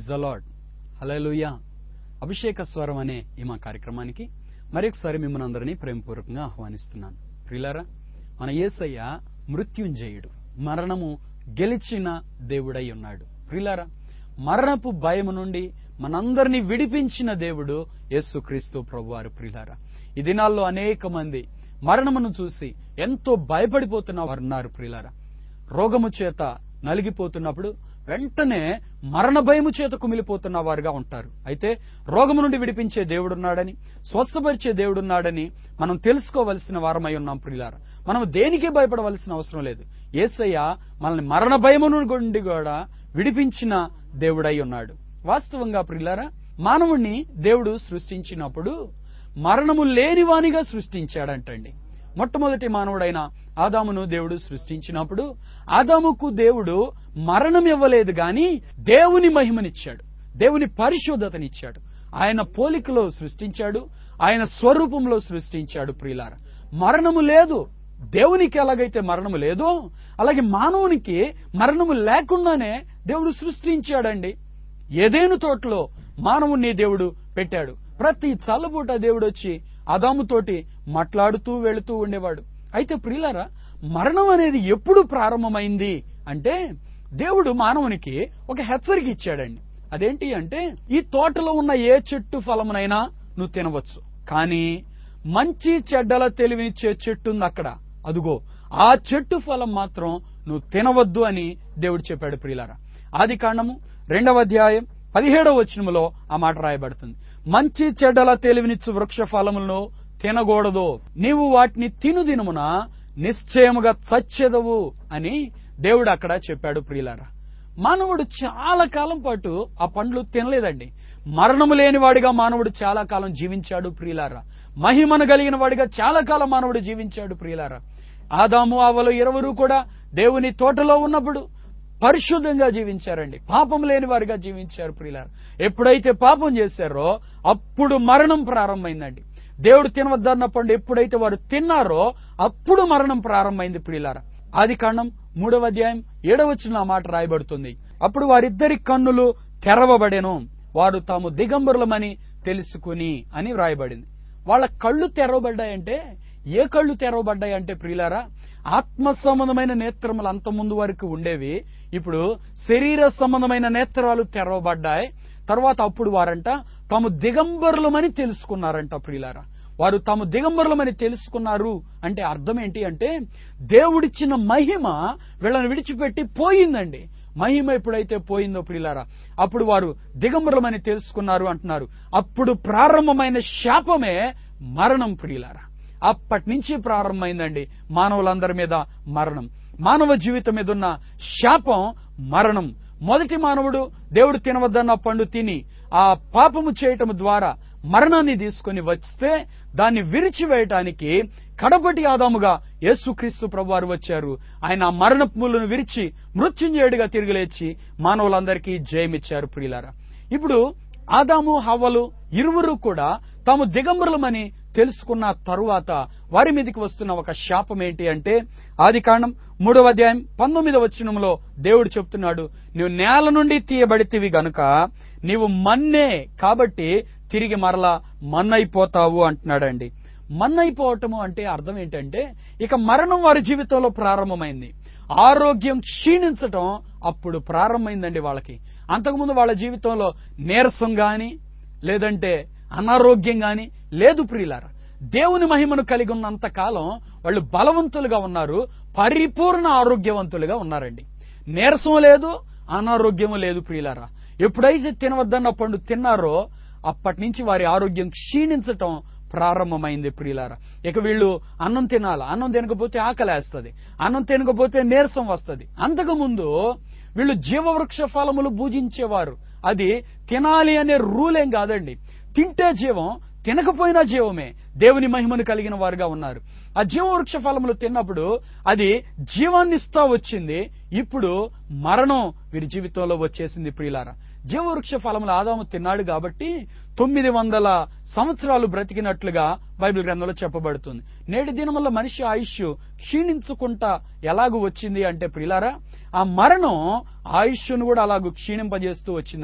praise the lord హలోయ అభిషేక స్వరం అనే ఈ మా కార్యక్రమానికి మరొకసారి మిమ్మల్ని అందరినీ ప్రేమపూర్వకంగా ఆహ్వానిస్తున్నాను ప్రియులారా మన యేసయ్య మృత్యుంజయుడు మరణము గెలిచిన దేవుడై ఉన్నాడు ప్రియులారా మరణపు భయము నుండి మనందరినీ విడిపించిన దేవుడు యేసుక్రీస్తు ప్రభువారు ప్రియులారా ఈ దినాల్లో అనేక మంది మరణమును చూసి ఎంతో భయపడిపోతున్న వారు ఉన్నారు ప్రియులారా రోగము చేత నలిగిపోతున్నప్పుడు వెంటనే మరణ భయము చేత కుమిలిపోతున్న వారుగా ఉంటారు అయితే రోగము నుండి విడిపించే దేవుడున్నాడని స్వస్థపరిచే దేవుడున్నాడని మనం తెలుసుకోవలసిన వారమై ఉన్నాం ప్రియులారా మనం దేనికి భయపడవలసిన అవసరం లేదు ఏసయ్య మనల్ని మరణ భయము నుండి కూడా విడిపించిన దేవుడై ఉన్నాడు వాస్తవంగా ప్రియులారా మానవుణ్ణి దేవుడు సృష్టించినప్పుడు మరణము లేనివానిగా సృష్టించాడంటండి మొట్టమొదటి మానవుడైన ఆదామును దేవుడు సృష్టించినప్పుడు ఆదాముకు దేవుడు మరణం ఇవ్వలేదు గాని దేవుని మహిమనిచ్చాడు దేవుని పరిశుద్ధతనిచ్చాడు ఆయన పోలికలో సృష్టించాడు ఆయన స్వరూపంలో సృష్టించాడు ప్రియులార మరణము లేదు దేవునికి ఎలాగైతే మరణము లేదో అలాగే మానవునికి మరణము లేకుండానే దేవుడు సృష్టించాడండి ఏదేను తోటలో మానవుణ్ణి దేవుడు పెట్టాడు ప్రతి చల్లబూట దేవుడు వచ్చి అదాముతోటి మాట్లాడుతూ వెళుతూ ఉండేవాడు అయితే ప్రియులారా మరణం అనేది ఎప్పుడు ప్రారంభమైంది అంటే దేవుడు మానవునికి ఒక హెచ్చరిక ఇచ్చాడండి అదేంటి అంటే ఈ తోటలో ఉన్న ఏ చెట్టు ఫలమునైనా నువ్వు తినవచ్చు కానీ మంచి చెడ్డల తెలివినిచ్చే చెట్టు ఉంది అక్కడ అదుగో ఆ చెట్టు ఫలం మాత్రం నువ్వు తినవద్దు అని దేవుడు చెప్పాడు ప్రియులారా ఆది కాండము రెండవ అధ్యాయం పదిహేడవ వచనములో ఆ మాట రాయబడుతుంది మంచి చెడ్డల తెలివినిచ్చు వృక్ష ఫలములను తినకూడదు నీవు వాటిని తిను దినమున నిశ్చయముగా చచ్చెదవు అని దేవుడు అక్కడ చెప్పాడు ప్రియులారా మానవుడు చాలా కాలం పాటు ఆ పండ్లు తినలేదండి మరణము లేనివాడిగా మానవుడు చాలా కాలం జీవించాడు ప్రియులారా మహిమను కలిగిన వాడిగా చాలా కాలం మానవుడు జీవించాడు ప్రియులారా ఆదాము ఆవలు ఇరువురు కూడా దేవుని తోటలో ఉన్నప్పుడు పరిశుద్ధంగా జీవించారండి పాపం లేని వారిగా జీవించారు ప్రియులారు ఎప్పుడైతే పాపం చేశారో అప్పుడు మరణం ప్రారంభమైందండి దేవుడు తినవద్దన్న పండు ఎప్పుడైతే వారు తిన్నారో అప్పుడు మరణం ప్రారంభమైంది ప్రియులారా ఆది కాండం మూడవ అధ్యాయం ఏడవచ్చిన ఆ మాట రాయబడుతుంది అప్పుడు వారిద్దరి కన్నులు తెరవబడెను వారు తాము దిగంబరులమని తెలుసుకుని అని వ్రాయబడింది వాళ్ళ కళ్ళు తెరవబడ్డాయంటే ఏ కళ్ళు తెరవబడ్డాయి అంటే ప్రియులారా ఆత్మ సంబంధమైన నేత్రములు అంత ముందు వరకు ఉండేవి ఇప్పుడు శరీర సంబంధమైన నేత్రాలు తెరవబడ్డాయి తర్వాత అప్పుడు వారంట తాము దిగంబరులమని తెలుసుకున్నారంట ప్రియులారా వారు తాము దిగంబరులమని తెలుసుకున్నారు అంటే అర్థం ఏంటి అంటే దేవుడిచ్చిన మహిమ వీళ్ళని విడిచిపెట్టి పోయిందండి మహిమ ఎప్పుడైతే పోయిందో ప్రియులారా అప్పుడు వారు దిగంబరులమని తెలుసుకున్నారు అంటున్నారు అప్పుడు ప్రారంభమైన శాపమే మరణం ప్రియులారా అప్పటి నుంచి ప్రారంభమైందండి మానవులందరి మీద మరణం మానవ జీవితం మీద ఉన్న శాపం మరణం మొదటి మానవుడు దేవుడు తినవద్దన్న పండు తిని ఆ పాపము చేయటం ద్వారా మరణాన్ని తీసుకొని వస్తే దాన్ని విరిచివేయటానికి కడపటి ఆదాముగా యేసుక్రీస్తు ప్రభువారు వచ్చారు ఆయన ఆ మరణములను విరిచి మృత్యుంజయుడిగా తిరిగి లేచి మానవులందరికీ జయమిచ్చారు ప్రియులారా ఇప్పుడు ఆదాము హవ్వలు ఇరువురు కూడా తాము దిగంబరులమని తెలుసుకున్న తరువాత వారి మీదకి వస్తున్న ఒక శాపం ఏంటి అంటే ఆది కాండం మూడవ అధ్యాయం పంతొమ్మిదవ వచనంలో దేవుడు చెప్తున్నాడు నువ్వు నేల నుండి తీయబడితివి గనుక నీవు మన్నే కాబట్టి తిరిగి మరలా మన్నైపోతావు అంటున్నాడండి మన్నైపోవటము అంటే అర్థం ఏంటంటే ఇక మరణం వారి జీవితంలో ప్రారంభమైంది ఆరోగ్యం క్షీణించటం అప్పుడు ప్రారంభమైందండి వాళ్ళకి అంతకుముందు వాళ్ళ జీవితంలో నీరసం గాని లేదంటే అనారోగ్యం గాని లేదు ప్రియులారా దేవుని మహిమను కలిగి ఉన్నంత కాలం వాళ్ళు బలవంతులుగా ఉన్నారు పరిపూర్ణ ఆరోగ్యవంతులుగా ఉన్నారండి నీరసం లేదు అనారోగ్యము లేదు ప్రియులారా ఎప్పుడైతే తినవద్దన్న పండు తిన్నారో అప్పటి నుంచి వారి ఆరోగ్యం క్షీణించటం ప్రారంభమైంది ప్రియులారా ఇక వీళ్ళు అన్నం తినాలా అన్నం తినకపోతే ఆకలేస్తుంది అన్నం తినకపోతే నీరసం వస్తుంది అంతకు ముందు వీళ్ళు జీవవృక్ష ఫలములు భుజించేవారు అది తినాలి అనే రూల్ ఏం కాదండి తింటే జీవం తినకపోయినా జీవమే దేవుని మహిమను కలిగిన వారుగా ఉన్నారు ఆ జీవవృక్ష ఫలములు తిన్నప్పుడు అది జీవాన్ని ఇస్తా వచ్చింది ఇప్పుడు మరణం వీరి జీవితంలో వచ్చేసింది ప్రియులారా జీవవృక్ష ఫలములు ఆదాము తిన్నాడు కాబట్టి తొమ్మిది వందల సంవత్సరాలు బ్రతికినట్లుగా బైబిల్ గ్రంథంలో చెప్పబడుతుంది నేటి దినముల మనిషి ఆయుష్ క్షీణించుకుంటా ఎలాగూ వచ్చింది అంటే ప్రియులారా ఆ మరణం ఆయుష్ను కూడా అలాగూ క్షీణింపజేస్తూ వచ్చిందండి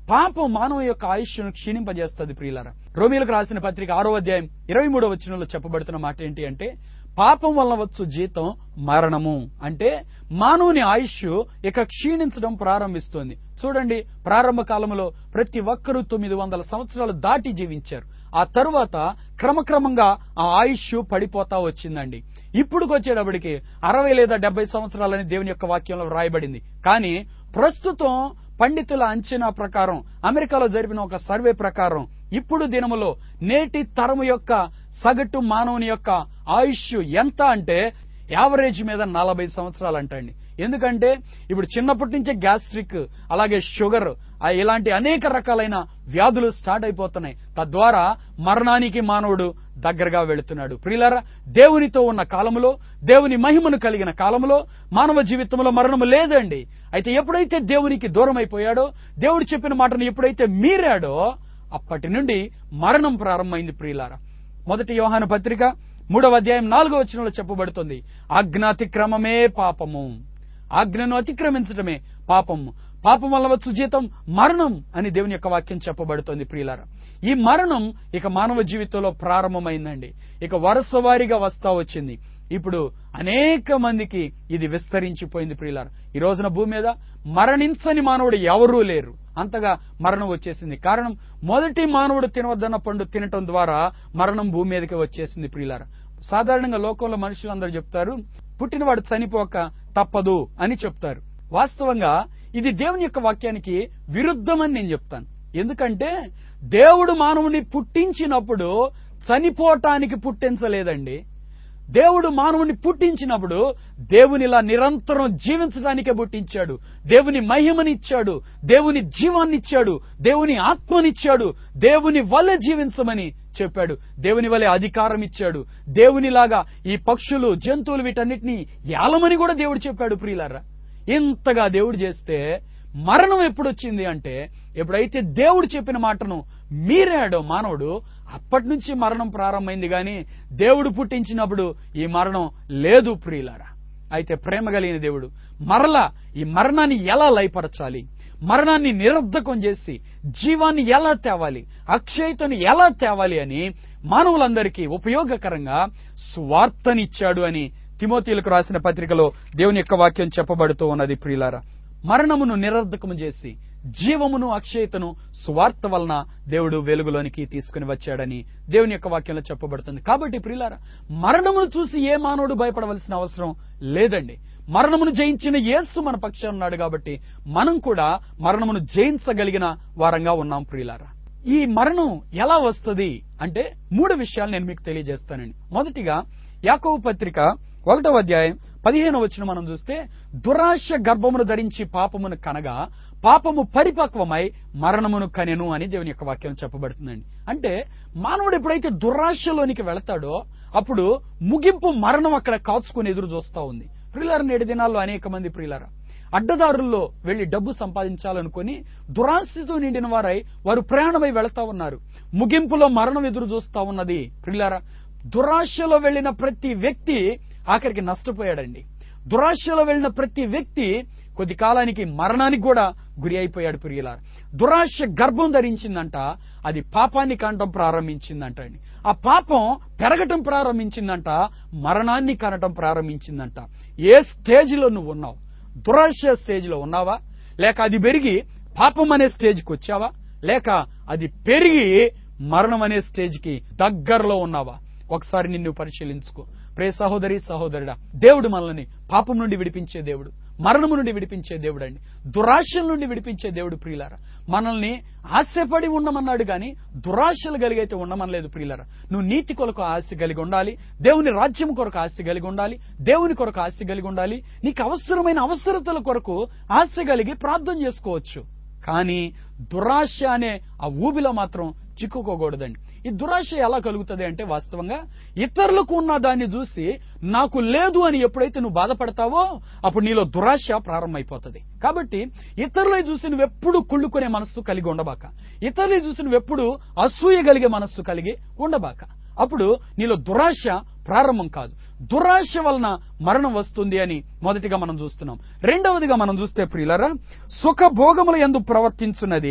పాపం మానవ యొక్క ఆయుష్ను క్షీణింపజేస్తుంది ప్రియులారా రోమిలకు రాసిన పత్రిక ఆరో అధ్యాయం ఇరవై మూడో వచనంలో చెప్పబడుతున్న మాట ఏంటి అంటే పాపం వలన వచ్చు జీతం మరణము అంటే మానవుని ఆయుష్ ఇక క్షీణించడం ప్రారంభిస్తోంది చూడండి ప్రారంభ కాలంలో ప్రతి ఒక్కరూ తొమ్మిది వందల సంవత్సరాలు దాటి జీవించారు ఆ తరువాత క్రమక్రమంగా ఆ ఆయుష్ పడిపోతా వచ్చిందండి ఇప్పుడుకి వచ్చేటప్పటికి అరవై లేదా డెబ్బై సంవత్సరాలని దేవుని యొక్క వాక్యంలో వ్రాయబడింది కానీ ప్రస్తుతం పండితుల అంచనా ప్రకారం అమెరికాలో జరిపిన ఒక సర్వే ప్రకారం ఇప్పుడు దినములో నేటి తరము యొక్క సగటు మానవుని యొక్క ఆయుష్ ఎంత అంటే యావరేజ్ మీద నలభై సంవత్సరాలు అంటండి ఎందుకంటే ఇప్పుడు చిన్నప్పటి నుంచే గ్యాస్ట్రిక్ అలాగే షుగర్ ఆ ఇలాంటి అనేక రకాలైన వ్యాధులు స్టార్ట్ అయిపోతున్నాయి తద్వారా మరణానికి మానవుడు దగ్గరగా వెళుతున్నాడు ప్రియులారా దేవునితో ఉన్న కాలములో దేవుని మహిమను కలిగిన కాలంలో మానవ జీవితంలో మరణము లేదండి అయితే ఎప్పుడైతే దేవునికి దూరం అయిపోయాడో దేవుడు చెప్పిన మాటను ఎప్పుడైతే మీరాడో అప్పటి నుండి మరణం ప్రారంభమైంది ప్రియులారా మొదటి యోహాను పత్రిక మూడవ అధ్యాయం నాలుగో వచనంలో చెప్పబడుతుంది ఆజ్ఞాతిక్రమమే పాపము ఆజ్ఞను అతిక్రమించడమే పాపము పాపం వల్ల వచ్చు జీతం మరణం అని దేవుని యొక్క వాక్యం చెప్పబడుతోంది ప్రియులారా ఈ మరణం ఇక మానవ జీవితంలో ప్రారంభమైందండి ఇక వరుస వారీగా వస్తా వచ్చింది ఇప్పుడు అనేక మందికి ఇది విస్తరించిపోయింది ప్రియులారా ఈ రోజున భూమి మీద మరణించని మానవుడు ఎవరూ లేరు అంతగా మరణం వచ్చేసింది కారణం మొదటి మానవుడు తినవద్దన్న పండు తినటం ద్వారా మరణం భూమి మీదకి వచ్చేసింది ప్రియులారా సాధారణంగా లోకంలో మనుషులందరూ చెప్తారు పుట్టినవాడు చనిపోక తప్పదు అని చెప్తారు వాస్తవంగా ఇది దేవుని యొక్క వాక్యానికి విరుద్ధమని నేను చెప్తాను ఎందుకంటే దేవుడు మానవుని పుట్టించినప్పుడు చనిపోవటానికి పుట్టించలేదండి దేవుడు మానవుని పుట్టించినప్పుడు దేవునిలా నిరంతరం జీవించడానికే పుట్టించాడు దేవుని మహిమనిచ్చాడు దేవుని జీవాన్నిచ్చాడు దేవుని ఆత్మనిచ్చాడు దేవుని వల్ల జీవించమని చెప్పాడు దేవుని వలె అధికారం ఇచ్చాడు దేవునిలాగా ఈ పక్షులు జంతువులు వీటన్నిటిని ఏలమని కూడా దేవుడు చెప్పాడు ప్రియులారా ఇంతగా దేవుడు చేస్తే మరణం ఎప్పుడు వచ్చింది అంటే ఎప్పుడైతే దేవుడు చెప్పిన మాటను మీరాడో మానవుడు అప్పటి నుంచి మరణం ప్రారంభమైంది కానీ దేవుడు పుట్టించినప్పుడు ఈ మరణం లేదు ప్రియులారా అయితే ప్రేమ కలిగిన దేవుడు మరలా ఈ మరణాన్ని ఎలా లయపరచాలి మరణాన్ని నిరర్ధకం చేసి జీవాన్ని ఎలా తేవాలి అక్షయతను ఎలా తేవాలి అని మానవులందరికీ ఉపయోగకరంగా స్వార్థనిచ్చాడు అని తిమోతీలకు రాసిన పత్రికలో దేవుని యొక్క వాక్యం చెప్పబడుతూ ఉన్నది ప్రియులారా మరణమును నిరర్ధకము చేసి జీవమును అక్షయతను స్వార్థ వలన దేవుడు వెలుగులోనికి తీసుకుని వచ్చాడని దేవుని యొక్క వాక్యంలో చెప్పబడుతుంది కాబట్టి ప్రియులారా మరణమును చూసి ఏ మానవుడు భయపడవలసిన అవసరం లేదండి మరణమును జయించిన యేసు మన పక్షాన ఉన్నాడు కాబట్టి మనం కూడా మరణమును జయించగలిగిన వారంగా ఉన్నాం ప్రియులారా ఈ మరణం ఎలా వస్తుంది అంటే మూడు విషయాలు నేను మీకు తెలియజేస్తానండి మొదటిగా యాకోబు పత్రిక ఒకటో అధ్యాయం పదిహేను వచ్చిన మనం చూస్తే దురాశ గర్భమును ధరించి పాపమును కనగా పాపము పరిపక్వమై మరణమును కనెను అని దేవుని యొక్క వాక్యం చెప్పబడుతుందండి అంటే మానవుడు ఎప్పుడైతే దురాశలోనికి వెళతాడో అప్పుడు ముగింపు మరణం అక్కడ కాచుకుని ఎదురు చూస్తా ఉంది ప్రియులార నేటి దినాల్లో అనేక మంది ప్రియులారా అడ్డదారుల్లో వెళ్లి డబ్బు సంపాదించాలనుకుని దురాశతో నిండిన వారై వారు ప్రయాణమై వెళతా ఉన్నారు ముగింపులో మరణం ఎదురు చూస్తా ఉన్నది ప్రియులారా దురాశలో వెళ్లిన ప్రతి వ్యక్తి ఆఖరికి నష్టపోయాడండి దురాశలో వెళ్ళిన ప్రతి వ్యక్తి కొద్ది కాలానికి మరణానికి కూడా గురి అయిపోయాడు ప్రియులార దురాశ గర్భం ధరించిందంట అది పాపాన్ని కానటం ప్రారంభించిందంట అండి ఆ పాపం పెరగటం ప్రారంభించిందంట మరణాన్ని కనటం ప్రారంభించిందంట ఏ స్టేజ్లో నువ్వు ఉన్నావు దురాశ స్టేజ్లో ఉన్నావా లేక అది పెరిగి పాపం అనే స్టేజ్కి వచ్చావా లేక అది పెరిగి మరణం అనే స్టేజ్కి దగ్గరలో ఉన్నావా ఒకసారి నిన్ను పరిశీలించుకో ప్రే సహోదరి సహోదరుడా దేవుడు మనల్ని పాపం నుండి విడిపించే దేవుడు మరణము నుండి విడిపించే దేవుడు అండి దురాశల నుండి విడిపించే దేవుడు ప్రియులారా మనల్ని ఆశపడి ఉండమన్నాడు కానీ దురాశలు కలిగైతే ఉండమనలేదు ప్రియులారా నువ్వు నీతి కొరకు ఆశ కలిగి ఉండాలి దేవుని రాజ్యం కొరకు ఆశ కలిగి ఉండాలి దేవుని కొరకు ఆశ కలిగి ఉండాలి నీకు అవసరమైన అవసరతల కొరకు ఆశ కలిగి ప్రార్థన చేసుకోవచ్చు కానీ దురాశ అనే ఆ ఊబిలో మాత్రం చిక్కుకోకూడదండి ఈ దురాశ ఎలా కలుగుతుంది అంటే వాస్తవంగా ఇతరులకు ఉన్న దాన్ని చూసి నాకు లేదు అని ఎప్పుడైతే నువ్వు బాధపడతావో అప్పుడు నీలో దురాశ ప్రారంభమైపోతుంది కాబట్టి ఇతరులని చూసి నువ్వెప్పుడు కుళ్ళుకునే మనస్సు కలిగి ఉండబాక ఇతరులని చూసి నువ్వెప్పుడు అసూయ కలిగే మనస్సు కలిగి ఉండబాక అప్పుడు నీలో దురాశ ప్రారంభం కాదు దురాశ వలన మరణం వస్తుంది అని మొదటిగా మనం చూస్తున్నాం రెండవదిగా మనం చూస్తే ప్రియులరా సుఖ భోగముల ఎందు ప్రవర్తించున్నది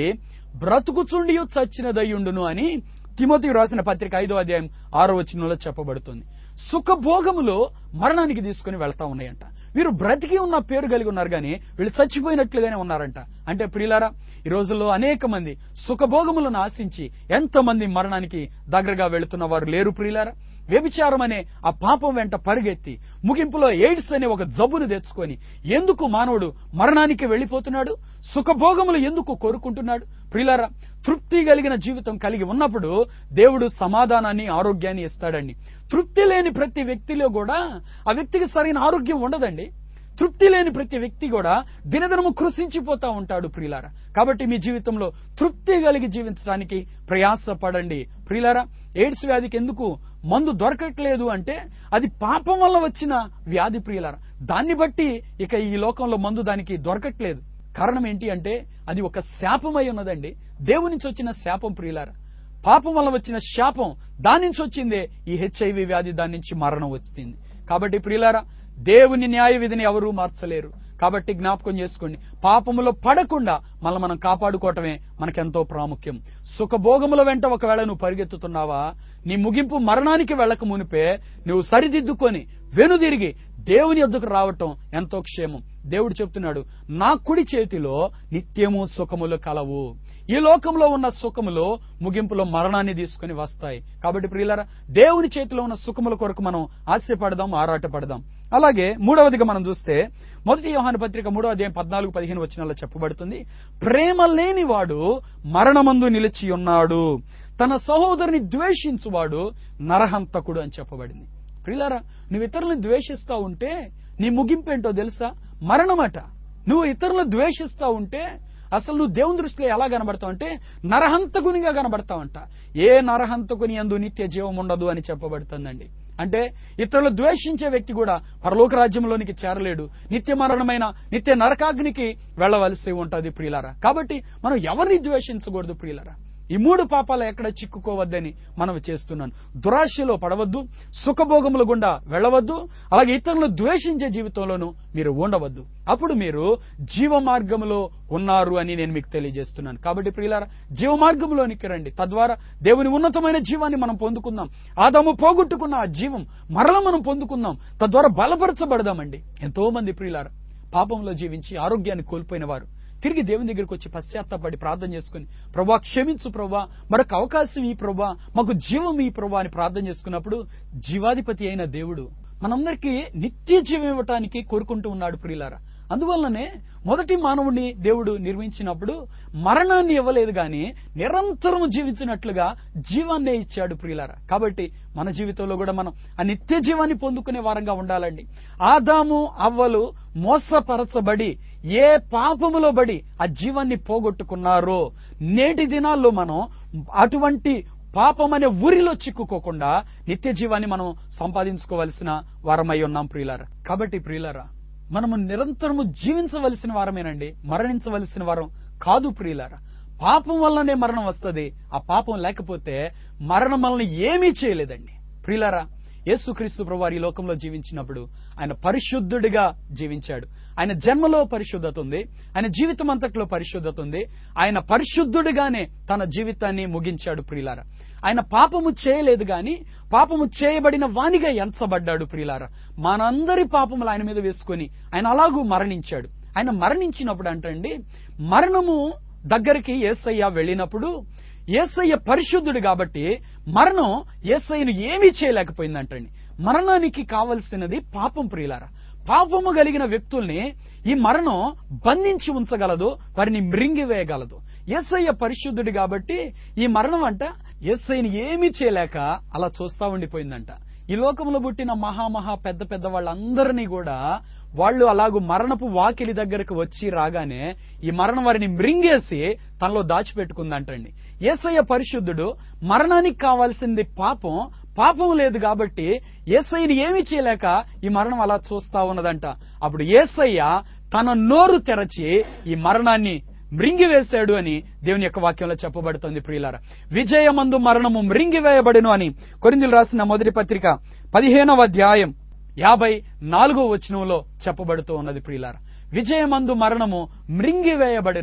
బ్రతుకుచుండి చచ్చినదయ్యుండును అని తిమోతి రాసిన పత్రిక ఐదో అధ్యాయం ఆరో వచనంలో చెప్పబడుతుంది సుఖభోగములు మరణానికి తీసుకుని వెళ్తా ఉన్నాయంట వీరు బ్రతికి ఉన్న పేరు కలిగి ఉన్నారు కానీ వీళ్ళు చచ్చిపోయినట్లుగానే ఉన్నారంట అంటే ప్రియులారా ఈ రోజుల్లో అనేక మంది సుఖభోగములను ఆశించి ఎంతమంది మరణానికి దగ్గరగా వెళుతున్న వారు లేరు ప్రియులారా వ్యభిచారం అనే ఆ పాపం వెంట పరిగెత్తి ముగింపులో ఎయిడ్స్ అనే ఒక జబ్బును తెచ్చుకొని ఎందుకు మానవుడు మరణానికి వెళ్ళిపోతున్నాడు సుఖభోగములు ఎందుకు కోరుకుంటున్నాడు ప్రియులారా తృప్తి కలిగిన జీవితం కలిగి ఉన్నప్పుడు దేవుడు సమాధానాన్ని ఆరోగ్యాన్ని ఇస్తాడండి తృప్తి లేని ప్రతి వ్యక్తిలో కూడా ఆ వ్యక్తికి సరైన ఆరోగ్యం ఉండదండి తృప్తి లేని ప్రతి వ్యక్తి కూడా దినదినము కృషించిపోతా ఉంటాడు ప్రియులారా కాబట్టి మీ జీవితంలో తృప్తి కలిగి జీవించడానికి ప్రయాసపడండి ప్రియులారా ఎయిడ్స్ వ్యాధికి ఎందుకు మందు దొరకట్లేదు అంటే అది పాపం వల్ల వచ్చిన వ్యాధి ప్రియులారా దాన్ని బట్టి ఇక ఈ లోకంలో మందు దానికి దొరకట్లేదు కారణం ఏంటి అంటే అది ఒక శాపమై ఉన్నదండి దేవుని నుంచి వచ్చిన శాపం ప్రియులారా పాపం వల్ల వచ్చిన శాపం దాని నుంచి వచ్చిందే ఈ హెచ్ఐవి వ్యాధి దాని నుంచి మరణం వచ్చింది కాబట్టి ప్రియులారా దేవుని న్యాయ విధిని ఎవరూ మార్చలేరు కాబట్టి జ్ఞాపకం చేసుకోండి పాపములో పడకుండా మళ్ళీ మనం కాపాడుకోవటమే మనకెంతో ప్రాముఖ్యం సుఖభోగముల వెంట ఒకవేళ నువ్వు పరిగెత్తుతున్నావా నీ ముగింపు మరణానికి వెళ్ళక మునిపే నువ్వు సరిదిద్దుకొని వెనుదిరిగి దేవుని యొద్దకు రావటం ఎంతో క్షేమం దేవుడు చెప్తున్నాడు నా కుడి చేతిలో నిత్యము సుఖములు కలవు ఈ లోకంలో ఉన్న సుఖములు ముగింపులో మరణాన్ని తీసుకుని వస్తాయి కాబట్టి ప్రియులారా దేవుని చేతిలో ఉన్న సుఖముల కొరకు మనం ఆశపడదాం ఆరాటపడదాం అలాగే మూడవదిగా మనం చూస్తే మొదటి యోహాను పత్రిక మూడవ అధ్యాయం పద్నాలుగు పదిహేను వచనాల్లో చెప్పబడుతుంది ప్రేమ లేనివాడు మరణమందు నిలిచి ఉన్నాడు తన సహోదరుని ద్వేషించువాడు నరహంతకుడు అని చెప్పబడింది ప్రియులారా నువ్వు ఇతరులను ద్వేషిస్తా ఉంటే నీ ముగింపు ఏంటో తెలుసా మరణమట నువ్వు ఇతరులను ద్వేషిస్తా ఉంటే అసలు నువ్వు దేవుని దృష్టిలో ఎలా కనబడతావు అంటే నరహంతకునిగా కనబడతావంట ఏ నరహంతకుని అందు నిత్య జీవం ఉండదు అని చెప్పబడుతుందండి అంటే ఇతరులు ద్వేషించే వ్యక్తి కూడా పరలోక రాజ్యంలోనికి చేరలేడు నిత్య మరణమైన నిత్య నరకాగ్నికి వెళ్ళవలసి ఉంటది ప్రియులారా కాబట్టి మనం ఎవరిని ద్వేషించకూడదు ప్రియులారా ఈ మూడు పాపాలు ఎక్కడ చిక్కుకోవద్దని మనం చేస్తున్నాను దురాశలో పడవద్దు సుఖభోగముల గుండా వెళ్ళవద్దు అలాగే ఇతరులను ద్వేషించే జీవితంలోనూ మీరు ఉండవద్దు అప్పుడు మీరు జీవ మార్గంలో ఉన్నారు అని నేను మీకు తెలియజేస్తున్నాను కాబట్టి ప్రియులారా జీవ మార్గంలోనికి రండి తద్వారా దేవుని ఉన్నతమైన జీవాన్ని మనం పొందుకుందాం ఆదాము పోగొట్టుకున్న ఆ జీవం మరల మనం పొందుకుందాం తద్వారా బలపరచబడదామండి ఎంతో మంది ప్రియులారా పాపంలో జీవించి ఆరోగ్యాన్ని కోల్పోయిన వారు తిరిగి దేవుని దగ్గరికి వచ్చి పశ్చాత్తాపడి ప్రార్థన చేసుకుని ప్రభా క్షమించు ప్రభా మరొక అవకాశం ఈ ప్రభా మాకు జీవం ఈ ప్రభా అని ప్రార్థన చేసుకున్నప్పుడు జీవాధిపతి అయిన దేవుడు మనందరికీ నిత్య జీవం ఇవ్వటానికి కోరుకుంటూ ఉన్నాడు ప్రియులారా అందువల్లనే మొదటి మానవుడిని దేవుడు నిర్మించినప్పుడు మరణాన్ని ఇవ్వలేదు గాని నిరంతరం జీవించినట్లుగా జీవాన్నే ఇచ్చాడు ప్రియులారా కాబట్టి మన జీవితంలో కూడా మనం ఆ నిత్య జీవాన్ని పొందుకునే వారంగా ఉండాలండి ఆదాము అవ్వలు మోసపరచబడి ఏ పాపములో బడి ఆ జీవాన్ని పోగొట్టుకున్నారో నేటి దినాల్లో మనం అటువంటి పాపం అనే ఊరిలో చిక్కుకోకుండా నిత్య జీవాన్ని మనం సంపాదించుకోవలసిన వారమై ఉన్నాం ప్రియులారా కాబట్టి ప్రియులారా మనము నిరంతరము జీవించవలసిన వారమేనండి మరణించవలసిన వారం కాదు ప్రియులారా పాపం వల్లనే మరణం వస్తుంది ఆ పాపం లేకపోతే మరణం మనల్ని ఏమీ చేయలేదండి ప్రియులారా యేసుక్రీస్తు ప్రభువారు ఈ లోకంలో జీవించినప్పుడు ఆయన పరిశుద్ధుడిగా జీవించాడు ఆయన జన్మలో పరిశుద్ధత ఉంది ఆయన జీవితం అంతట్లో పరిశుద్ధత ఉంది ఆయన పరిశుద్ధుడిగానే తన జీవితాన్ని ముగించాడు ప్రియులారా ఆయన పాపము చేయలేదు గాని పాపము చేయబడిన వానిగా ఎంచబడ్డాడు ప్రియులారా మనందరి పాపములు ఆయన మీద వేసుకొని ఆయన అలాగూ మరణించాడు ఆయన మరణించినప్పుడు అంటండి మరణము దగ్గరికి ఏసయ్య వెళ్ళినప్పుడు ఏసయ్య పరిశుద్ధుడు కాబట్టి మరణం ఏసయ్యను ఏమీ చేయలేకపోయిందంటండి మరణానికి కావలసినది పాపం ప్రియులారా పాపము కలిగిన వ్యక్తుల్ని ఈ మరణం బంధించి ఉంచగలదు వారిని మృంగివేయగలదు ఏసయ్య పరిశుద్ధుడు కాబట్టి ఈ మరణం అంట ఏసయ్యని ఏమీ చేయలేక అలా చూస్తా ఉండిపోయిందంట ఈ లోకంలో పుట్టిన మహామహా పెద్ద పెద్ద వాళ్ళందరినీ కూడా వాళ్ళు అలాగూ మరణపు వాకిలి దగ్గరకు వచ్చి రాగానే ఈ మరణం వారిని మృంగేసి తనలో దాచిపెట్టుకుందంటండి ఏసయ్య పరిశుద్ధుడు మరణానికి కావాల్సింది పాపం పాపం లేదు కాబట్టి ఏసయ్యని ఏమీ చేయలేక ఈ మరణం అలా చూస్తా ఉన్నదంట అప్పుడు ఏసయ్య తన నోరు తెరచి ఈ మరణాన్ని మృంగివేశాడు అని దేవుని యొక్క వాక్యంలో చెప్పబడుతుంది ప్రియులార విజయమందు మరణము మృంగివేయబడును అని కొరిందులు రాసిన మొదటి పత్రిక పదిహేనవ అధ్యాయం యాభై నాలుగో వచనంలో చెప్పబడుతూ ఉన్నది ప్రియులార విజయమందు మరణము మృంగివేయబడెను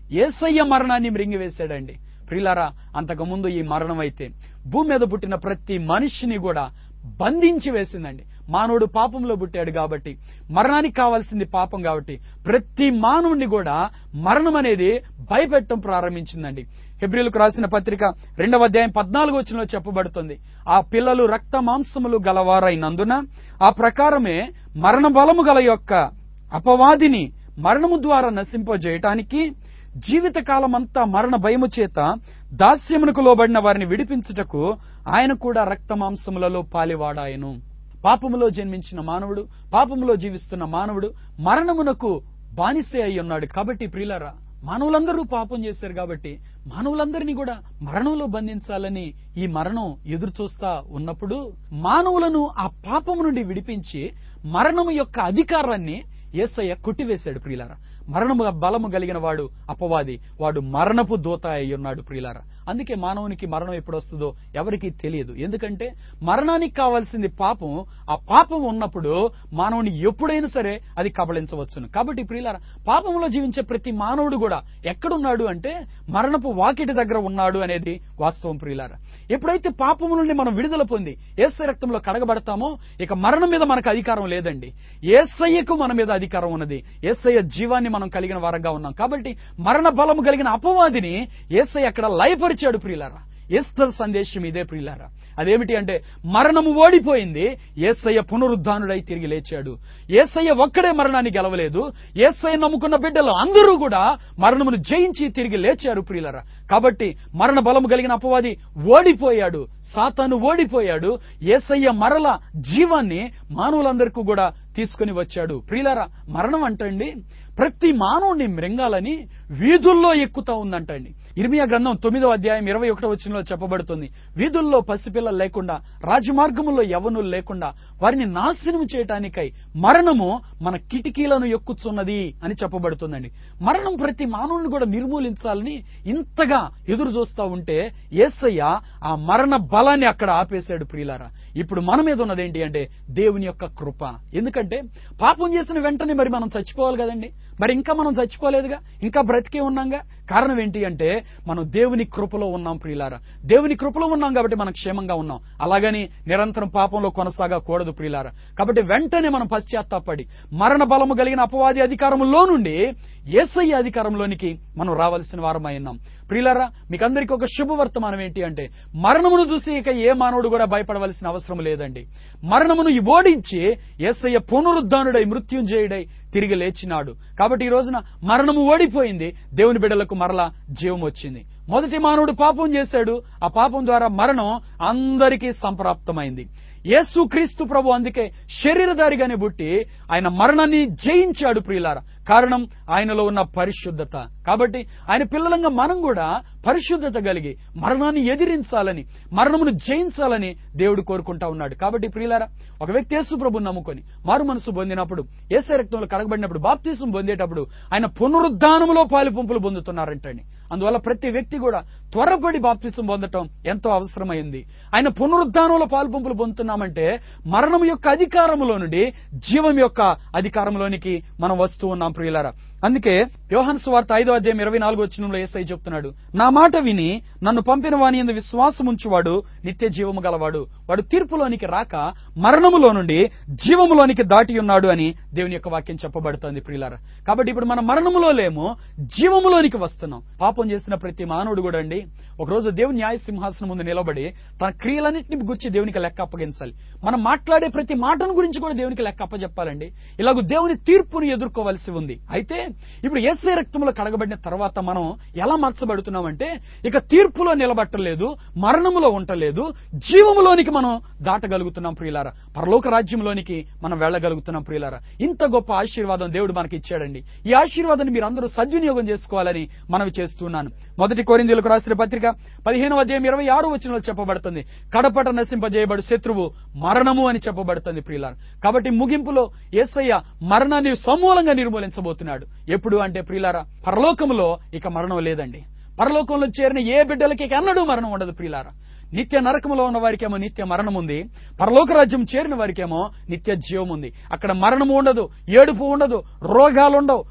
ఏసయ్య మరణాన్ని మృంగివేశాడండి ప్రిలారా అంతకుముందు ఈ మరణం అయితే భూమి మీద పుట్టిన ప్రతి మనిషిని కూడా బంధించి వేసిందండి మానవుడు పాపంలో పుట్టాడు కాబట్టి మరణానికి కావాల్సింది పాపం కాబట్టి ప్రతి మానవుడిని కూడా మరణం అనేది భయపెట్టడం ప్రారంభించిందండి హెబ్రిలకు రాసిన పత్రిక రెండవ అధ్యాయం పద్నాలుగు వచ్చినలో చెప్పబడుతుంది ఆ పిల్లలు రక్త మాంసములు గలవారైనందున ఆ ప్రకారమే మరణ బలము గల యొక్క అపవాదిని మరణము ద్వారా నశింపజేయటానికి జీవితకాలమంతా మరణ భయము చేత దాస్యమునకు లోబడిన వారిని విడిపించుటకు ఆయన కూడా రక్త మాంసములలో పాలివాడాయను పాపములో జన్మించిన మానవుడు పాపములో జీవిస్తున్న మానవుడు మరణమునకు బానిసే అయి ఉన్నాడు కాబట్టి ప్రియులారా మానవులందరూ పాపం చేశారు కాబట్టి మానవులందరినీ కూడా మరణంలో బంధించాలని ఈ మరణం ఎదురు చూస్తా ఉన్నప్పుడు మానవులను ఆ పాపము నుండి విడిపించి మరణము యొక్క అధికారాన్ని ఏసయ్య కొట్టివేశాడు ప్రియులారా మరణము బలము కలిగిన వాడు అపవాది వాడు మరణపు దూత అయి ఉన్నాడు ప్రియులారా అందుకే మానవునికి మరణం ఎప్పుడు వస్తుందో ఎవరికీ తెలియదు ఎందుకంటే మరణానికి కావాల్సింది పాపం ఆ పాపం ఉన్నప్పుడు మానవుని ఎప్పుడైనా సరే అది కబళించవచ్చును కాబట్టి ప్రియులారా పాపంలో జీవించే ప్రతి మానవుడు కూడా ఎక్కడున్నాడు అంటే మరణపు వాకిటి దగ్గర ఉన్నాడు అనేది వాస్తవం ప్రియులారా ఎప్పుడైతే పాపము నుండి మనం విడుదల పొంది ఏసై రక్తంలో కడగబడతామో ఇక మరణం మీద మనకు అధికారం లేదండి ఏసయ్యకు మన మీద అధికారం ఉన్నది ఏసయ్య జీవాన్ని మనం కలిగిన వారంగా ఉన్నాం కాబట్టి మరణ బలము కలిగిన అపవాదిని ఏసయ్య అక్కడ లయపరిచాడు ప్రియులారా ఎస్టర్ సందేశం ఇదే ప్రియులారా అదేమిటి అంటే మరణము ఓడిపోయింది ఏసయ్య పునరుద్ధానుడై తిరిగి లేచాడు ఏసయ్య ఒక్కడే మరణాన్ని గెలవలేదు ఏసయ్య నమ్ముకున్న బిడ్డలు అందరూ కూడా మరణమును జయించి తిరిగి లేచారు ప్రియులరా కాబట్టి మరణ బలము కలిగిన అపవాది ఓడిపోయాడు సాతాను ఓడిపోయాడు ఏసయ్య మరల జీవాన్ని మానవులందరికీ కూడా తీసుకుని వచ్చాడు ప్రియులరా మరణం అంటండి ప్రతి మానవుడిని మృంగాలని వీధుల్లో ఎక్కుతా ఉందంటండి ఇర్మియా గ్రంథం తొమ్మిదో అధ్యాయం ఇరవై ఒకటో వచనంలో చెప్పబడుతుంది వీధుల్లో పసిపిల్లలు లేకుండా రాజమార్గములో యవనులు లేకుండా వారిని నాశనం చేయటానికై మరణము మన కిటికీలను ఎక్కుచున్నది అని చెప్పబడుతుందండి మరణం ప్రతి మానవుని కూడా నిర్మూలించాలని ఇంతగా ఎదురు చూస్తా ఉంటే ఏసయ్య ఆ మరణ బలాన్ని అక్కడ ఆపేశాడు ప్రియులారా ఇప్పుడు మన మీద ఉన్నది ఏంటి అంటే దేవుని యొక్క కృప ఎందుకంటే పాపం చేసిన వెంటనే మరి మనం చచ్చిపోవాలి కదండి మరి ఇంకా మనం చచ్చిపోలేదుగా ఇంకా బ్రతికే ఉన్నాంగా కారణం ఏంటి అంటే మనం దేవుని కృపలో ఉన్నాం ప్రియులారా దేవుని కృపలో ఉన్నాం కాబట్టి మనం క్షేమంగా ఉన్నాం అలాగని నిరంతరం పాపంలో కొనసాగకూడదు ప్రియులారా కాబట్టి వెంటనే మనం పశ్చాత్తాపడి మరణ బలము కలిగిన అపవాది అధికారంలో నుండి ఏసయ్య అధికారంలోనికి మనం రావాల్సిన వారమై ఉన్నాం ప్రియులారా మీకు అందరికీ ఒక శుభవర్తమానం ఏంటి అంటే మరణమును చూసి ఇక ఏ మానవుడు కూడా భయపడవలసిన అవసరం లేదండి మరణమును ఓడించి ఏసయ్య పునరుద్ధానుడై మృత్యుంజయుడై తిరిగి లేచినాడు కాబట్టి ఈ రోజున మరణము ఓడిపోయింది దేవుని బిడ్డలకు మరలా జీవం వచ్చింది మొదటి మానవుడు పాపం చేశాడు ఆ పాపం ద్వారా మరణం అందరికీ సంప్రాప్తమైంది యేసు క్రీస్తు ప్రభు అందుకే శరీరధారిగానే పుట్టి ఆయన మరణాన్ని జయించాడు ప్రియులారా కారణం ఆయనలో ఉన్న పరిశుద్ధత కాబట్టి ఆయన పిల్లలంగా మనం కూడా పరిశుద్ధత కలిగి మరణాన్ని ఎదిరించాలని మరణమును జయించాలని దేవుడు కోరుకుంటా ఉన్నాడు కాబట్టి ప్రియులారా ఒక వ్యక్తి యేసు ప్రభు నమ్ముకొని మారు మనసు పొందినప్పుడు ఏసే రక్తంలో కడగబడినప్పుడు బాప్తీసం పొందేటప్పుడు ఆయన పునరుద్ధానములో పాలు పంపులు పొందుతున్నారంటండి అందువల్ల ప్రతి వ్యక్తి కూడా త్వరపడి బాప్తీసం పొందటం ఎంతో అవసరమైంది ఆయన పునరుద్ధానంలో పాలు పంపులు పొందుతున్నామంటే మరణం యొక్క అధికారంలో నుండి జీవం యొక్క అధికారంలోనికి మనం వస్తూ ఉన్నాం ప్రియులారా అందుకే యోహన్ సువార్త ఐదో అధ్యాయం ఇరవై నాలుగు వచ్చినంలో ఏసై చెప్తున్నాడు నా మాట విని నన్ను పంపిన వాని ఎందు విశ్వాసం ఉంచువాడు నిత్య జీవము గలవాడు వాడు తీర్పులోనికి రాక మరణములో నుండి జీవములోనికి దాటి ఉన్నాడు అని దేవుని యొక్క వాక్యం చెప్పబడుతోంది ప్రియులారా కాబట్టి ఇప్పుడు మనం మరణములో లేము జీవములోనికి వస్తున్నాం పాపం చేసిన ప్రతి మానవుడు కూడా అండి ఒకరోజు దేవుని న్యాయ సింహాసనం ముందు నిలబడి తన క్రియలన్నింటిని గురించి దేవునికి లెక్క అప్పగించాలి మనం మాట్లాడే ప్రతి మాటను గురించి కూడా దేవునికి లెక్క అప్పచెప్పాలండి ఇలాగ దేవుని తీర్పును ఎదుర్కోవలసి ఉంది అయితే ఇప్పుడు ఏసే రక్తంలో కడగబడిన తర్వాత మనం ఎలా మార్చబడుతున్నామంటే ఇక తీర్పులో నిలబట్టలేదు మరణములో ఉండలేదు జీవములోనికి మనం దాటగలుగుతున్నాం ప్రియులారా పరలోక రాజ్యంలోనికి మనం వెళ్ళగలుగుతున్నాం ప్రియులారా ఇంత గొప్ప ఆశీర్వాదం దేవుడు మనకి ఇచ్చాడండి ఈ ఆశీర్వాదాన్ని మీరు అందరూ సద్వినియోగం చేసుకోవాలని మనవి చేస్తున్నాను మొదటి కోరిందీలకు రాసిన పత్రిక పదిహేను అధ్యాయం ఇరవై ఆరు వచనంలో చెప్పబడుతుంది కడపట నశింపజేయబడు శత్రువు మరణము అని చెప్పబడుతుంది ప్రియులారా కాబట్టి ముగింపులో ఏసయ్య మరణాన్ని సమూలంగా నిర్మూలించబోతున్నాడు ఎప్పుడు అంటే ప్రియులారా పరలోకములో ఇక మరణం లేదండి పరలోకంలో చేరిన ఏ బిడ్డలకి ఇక ఎన్నడూ మరణం ఉండదు ప్రియులారా నిత్య నరకములో ఉన్న వారికేమో నిత్య మరణం ఉంది పరలోక రాజ్యం చేరిన వారికేమో నిత్య జీవం ఉంది అక్కడ మరణము ఉండదు ఏడుపు ఉండదు రోగాలు ఉండవు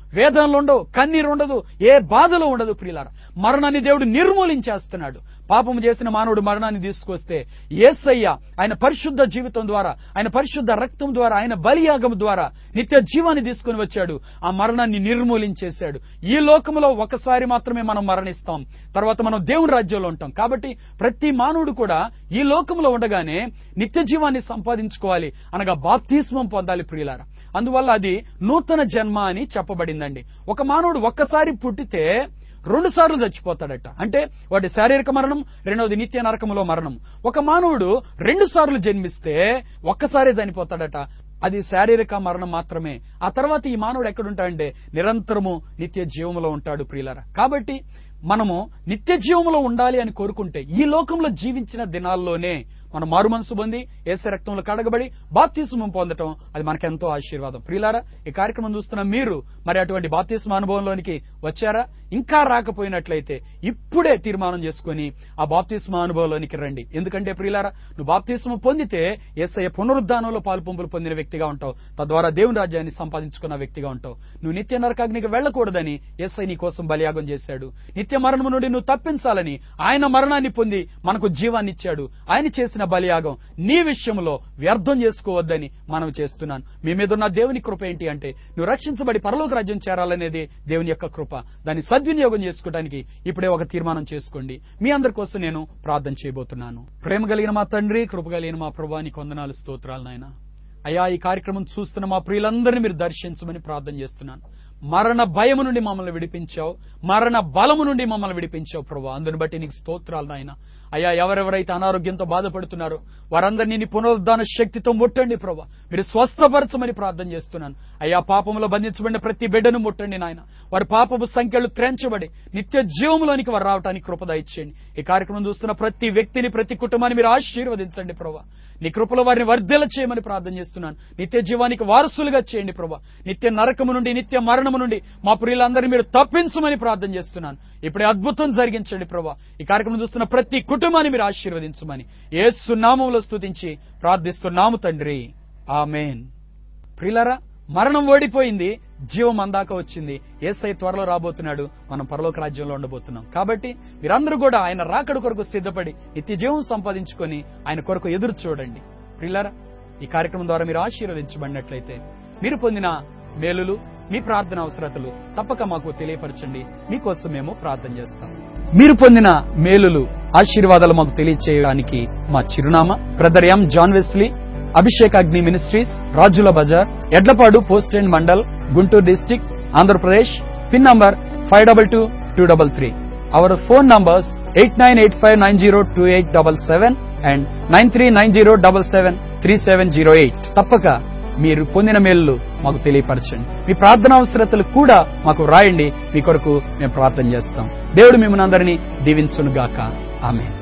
వేదనలు ఉండవు కన్నీరు ఉండదు ఏ బాధలు ఉండదు ప్రియులారా మరణాన్ని దేవుడు నిర్మూలించేస్తున్నాడు పాపము చేసిన మానవుడు మరణాన్ని తీసుకొస్తే ఏసయ్య ఆయన పరిశుద్ధ జీవితం ద్వారా ఆయన పరిశుద్ధ రక్తం ద్వారా ఆయన బలియాగం ద్వారా నిత్య జీవాన్ని తీసుకుని వచ్చాడు ఆ మరణాన్ని నిర్మూలించేశాడు ఈ లోకములో ఒకసారి మాత్రమే మనం మరణిస్తాం తర్వాత మనం దేవుని రాజ్యంలో ఉంటాం కాబట్టి ప్రతి మానవుడు కూడా ఈ లోకంలో ఉండగానే నిత్య జీవాన్ని సంపాదించుకోవాలి అనగా బాప్తిస్మం పొందాలి ప్రియులారా అందువల్ల అది నూతన జన్మ అని చెప్పబడిందండి ఒక మానవుడు ఒక్కసారి పుట్టితే రెండు సార్లు చచ్చిపోతాడట అంటే వాటి శారీరక మరణం రెండవది నిత్య నరకములో మరణం ఒక మానవుడు రెండు సార్లు జన్మిస్తే ఒక్కసారే చనిపోతాడట అది శారీరక మరణం మాత్రమే ఆ తర్వాత ఈ మానవుడు ఎక్కడుంటాడంటే నిరంతరము నిత్య జీవములో ఉంటాడు ప్రియులరా కాబట్టి మనము నిత్య జీవములో ఉండాలి అని కోరుకుంటే ఈ లోకంలో జీవించిన దినాల్లోనే మనం మారు మనసు పొంది ఏసే రక్తంలో కడగబడి బాప్తిస్మం పొందటం అది మనకెంతో ఆశీర్వాదం ప్రియులారా ఈ కార్యక్రమం చూస్తున్న మీరు మరి అటువంటి బాప్తిస్మ అనుభవంలోనికి వచ్చారా ఇంకా రాకపోయినట్లయితే ఇప్పుడే తీర్మానం చేసుకొని ఆ బాప్తిస్మ అనుభవంలోనికి రండి ఎందుకంటే ప్రియులారా నువ్వు బాప్తిస్మ పొందితే ఏసయ్య పునరుద్ధానంలో పాల్పొంపులు పొందిన వ్యక్తిగా ఉంటావు తద్వారా దేవుని రాజ్యాన్ని సంపాదించుకున్న వ్యక్తిగా ఉంటావు నువ్వు నిత్య నరకాగ్నికి వెళ్ళకూడదని ఎస్ఐ నీ కోసం బలియాగం చేశాడు నిత్య మరణం నుండి నువ్వు తప్పించాలని ఆయన మరణాన్ని పొంది మనకు జీవాన్ని ఇచ్చాడు ఆయన చేసిన బలియాగం నీ విషయంలో వ్యర్థం చేసుకోవద్దని మనం చేస్తున్నాను మీ మీద ఉన్న దేవుని కృప ఏంటి అంటే నువ్వు రక్షించబడి పరలోక రాజ్యం చేరాలనేది దేవుని యొక్క కృప దాన్ని సద్వినియోగం చేసుకోవడానికి ఇప్పుడే ఒక తీర్మానం చేసుకోండి మీ అందరి కోసం నేను ప్రార్థన చేయబోతున్నాను ప్రేమ కలిగిన మా తండ్రి కృప కలిగిన మా ప్రభానికి వందనాలు స్తోత్రాలు నాయన అయ్యా ఈ కార్యక్రమం చూస్తున్న మా ప్రియులందరినీ మీరు దర్శించమని ప్రార్థన చేస్తున్నాను మరణ భయము నుండి మమ్మల్ని విడిపించావు మరణ బలము నుండి మమ్మల్ని విడిపించావు ప్రభా అందుని బట్టి నీకు స్తోత్రాలు నాయన అయ్యా ఎవరెవరైతే అనారోగ్యంతో బాధపడుతున్నారో వారందరినీ నీ పునరుద్ధాన శక్తితో ముట్టండి ప్రభా మీరు స్వస్థపరచమని ప్రార్థన చేస్తున్నాను అయ్యా పాపంలో బంధించబడిన ప్రతి బిడ్డను ముట్టండి నాయన వారి పాపపు సంఖ్యలు త్రెంచబడి నిత్య జీవంలోనికి వారు రావడానికి కృపద ఇచ్చేయండి ఈ కార్యక్రమం చూస్తున్న ప్రతి వ్యక్తిని ప్రతి కుటుంబాన్ని మీరు ఆశీర్వదించండి ప్రభా నీ కృపలో వారిని వర్ధెల చేయమని ప్రార్థన చేస్తున్నాను నిత్య జీవానికి వారసులుగా చేయండి ప్రభా నిత్య నరకము నుండి నిత్య మరణము నుండి మా ప్రియులందరినీ మీరు తప్పించమని ప్రార్థన చేస్తున్నాను ఇప్పుడే అద్భుతం జరిగించండి ప్రభా ఈ కార్యక్రమం చూస్తున్న ప్రతి కుటుంబాన్ని మీరు ఆశీర్వదించమని ఏసు నామంలో స్తుతించి ప్రార్థిస్తున్నాము తండ్రి ఆమెన్ ప్రియులరా మరణం ఓడిపోయింది జీవం అందాక వచ్చింది ఏసై త్వరలో రాబోతున్నాడు మనం పరలోక రాజ్యంలో ఉండబోతున్నాం కాబట్టి మీరందరూ కూడా ఆయన రాకడ కొరకు సిద్ధపడి నిత్య జీవం సంపాదించుకొని ఆయన కొరకు ఎదురు చూడండి ప్రియులరా ఈ కార్యక్రమం ద్వారా మీరు ఆశీర్వదించబడినట్లయితే మీరు పొందిన మేలులు మీ ప్రార్థన అవసరతలు తప్పక మాకు తెలియపరచండి మీకోసం మేము ప్రార్థన చేస్తాం మీరు పొందిన మేలులు ఆశీర్వాదాలు మాకు తెలియచేయడానికి మా చిరునామా brother M John Wesley Abhishek Agni ministries రాజుల బజార్ Edlapadu post and mandal Guntur district Andhra Pradesh pin number five double two two double three our phone numbers eight nine eight five nine zero two eight double seven and nine three nine zero double seven three seven zero eight తప్పక మీరు పొందిన మేలు మాకు తెలియపరచండి మీ ప్రార్థన అవసరతలు కూడా మాకు రాయండి మీ కొరకు మేము ప్రార్థన చేస్తాం దేవుడు మిమ్మల్ని అందరినీ దీవించునుగాక ఆమె